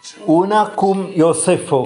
ഊനാക്കും യോസെഫോ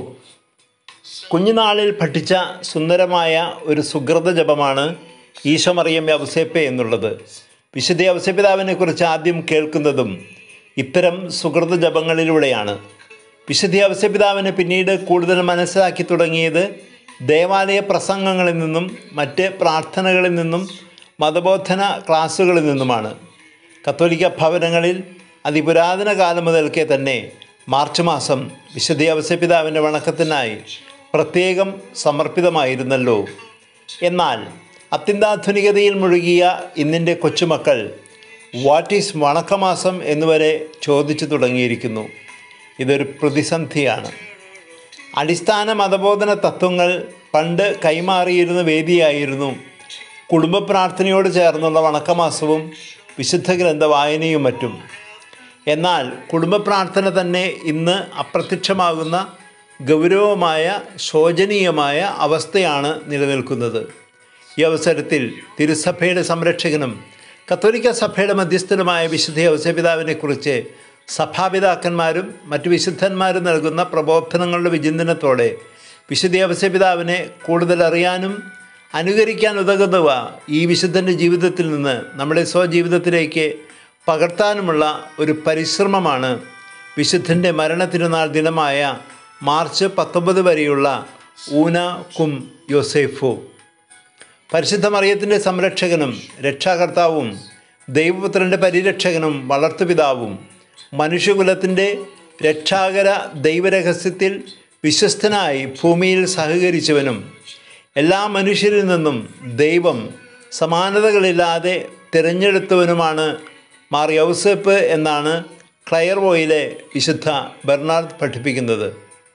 കുഞ്ഞുനാളിൽ പഠിച്ച സുന്ദരമായ ഒരു സുഹൃത ജപമാണ് ഈശോമറിയം യവസേപ്പെ എന്നുള്ളത് വിശുദ്ധ യവസപിതാവിനെ കുറിച്ച് ആദ്യം കേൾക്കുന്നതും ഇത്തരം സുഹൃത ജപങ്ങളിലൂടെയാണ് വിശുദ്ധ യവസപിതാവിനെ പിന്നീട് കൂടുതൽ മനസ്സിലാക്കി തുടങ്ങിയത് ദേവാലയ പ്രസംഗങ്ങളിൽ നിന്നും മറ്റ് പ്രാർത്ഥനകളിൽ നിന്നും മതബോധന ക്ലാസ്സുകളിൽ നിന്നുമാണ് കത്തോലിക്ക ഭവനങ്ങളിൽ അതിപുരാതന കാലം മുതൽക്കേ തന്നെ മാർച്ച് മാസം വിശുദ്ധ യവസപിതാവിൻ്റെ വണക്കത്തിനായി പ്രത്യേകം സമർപ്പിതമായിരുന്നല്ലോ എന്നാൽ അത്യന്താധുനികതയിൽ മുഴുകിയ ഇന്നിൻ്റെ കൊച്ചുമക്കൾ വാട്ട് ഈസ് വണക്കമാസം എന്നുവരെ ചോദിച്ചു തുടങ്ങിയിരിക്കുന്നു ഇതൊരു പ്രതിസന്ധിയാണ് അടിസ്ഥാന മതബോധന തത്വങ്ങൾ പണ്ട് കൈമാറിയിരുന്ന വേദിയായിരുന്നു കുടുംബ പ്രാർത്ഥനയോട് ചേർന്നുള്ള വണക്കമാസവും വിശുദ്ധ ഗ്രന്ഥ വായനയും മറ്റും എന്നാൽ കുടുംബ പ്രാർത്ഥന തന്നെ ഇന്ന് അപ്രത്യക്ഷമാകുന്ന ഗൗരവമായ ശോചനീയമായ അവസ്ഥയാണ് നിലനിൽക്കുന്നത് ഈ അവസരത്തിൽ തിരുസഭയുടെ സംരക്ഷകനും കത്തോലിക്ക സഭയുടെ മധ്യസ്ഥനുമായ വിശുദ്ധ ഔസപിതാവിനെക്കുറിച്ച് സഭാപിതാക്കന്മാരും മറ്റു വിശുദ്ധന്മാരും നൽകുന്ന പ്രബോധനങ്ങളുടെ വിചിന്തനത്തോടെ വിശുദ്ധ ഔസപിതാവിനെ കൂടുതൽ അറിയാനും അനുകരിക്കാൻ ഉതകുന്നവ ഈ വിശുദ്ധൻ്റെ ജീവിതത്തിൽ നിന്ന് നമ്മുടെ സ്വജീവിതത്തിലേക്ക് പകർത്താനുമുള്ള ഒരു പരിശ്രമമാണ് വിശുദ്ധൻ്റെ മരണത്തിരുനാൾ ദിനമായ മാർച്ച് പത്തൊമ്പത് വരെയുള്ള ഊന കും യോസേഫു പരിശുദ്ധ മറിയത്തിൻ്റെ സംരക്ഷകനും രക്ഷാകർത്താവും ദൈവപുത്രൻ്റെ പരിരക്ഷകനും വളർത്തുപിതാവും മനുഷ്യകുലത്തിൻ്റെ രക്ഷാകര ദൈവരഹസ്യത്തിൽ വിശ്വസ്തനായി ഭൂമിയിൽ സഹകരിച്ചവനും എല്ലാ മനുഷ്യരിൽ നിന്നും ദൈവം സമാനതകളില്ലാതെ തിരഞ്ഞെടുത്തവനുമാണ് മാർ യൗസേപ്പ് എന്നാണ് ക്ലയർവോയിലെ വിശുദ്ധ ബെർണാർഡ് പഠിപ്പിക്കുന്നത്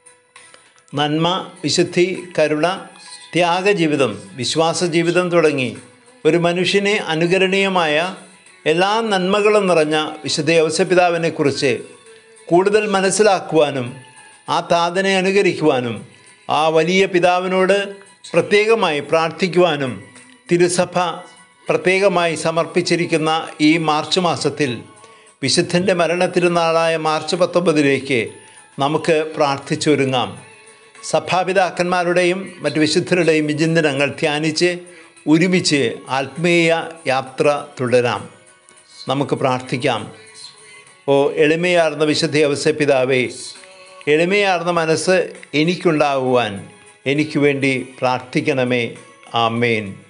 നന്മ വിശുദ്ധി കരുണ ത്യാഗജീവിതം വിശ്വാസ ജീവിതം തുടങ്ങി ഒരു മനുഷ്യനെ അനുകരണീയമായ എല്ലാ നന്മകളും നിറഞ്ഞ വിശുദ്ധ യവസപിതാവിനെക്കുറിച്ച് കൂടുതൽ മനസ്സിലാക്കുവാനും ആ താതനെ അനുകരിക്കുവാനും ആ വലിയ പിതാവിനോട് പ്രത്യേകമായി പ്രാർത്ഥിക്കുവാനും തിരുസഭ പ്രത്യേകമായി സമർപ്പിച്ചിരിക്കുന്ന ഈ മാർച്ച് മാസത്തിൽ വിശുദ്ധൻ്റെ മരണത്തിരുനാളായ മാർച്ച് പത്തൊമ്പതിലേക്ക് നമുക്ക് പ്രാർത്ഥിച്ചൊരുങ്ങാം സഭാപിതാക്കന്മാരുടെയും മറ്റ് വിശുദ്ധരുടെയും വിചിന്തനങ്ങൾ ധ്യാനിച്ച് ഒരുമിച്ച് ആത്മീയ യാത്ര തുടരാം നമുക്ക് പ്രാർത്ഥിക്കാം ഓ എളിമയാർന്ന വിശുദ്ധ അവസപിതാവേ എളിമയാർന്ന മനസ്സ് എനിക്കുണ്ടാകുവാൻ എനിക്ക് വേണ്ടി പ്രാർത്ഥിക്കണമേ ആമേൻ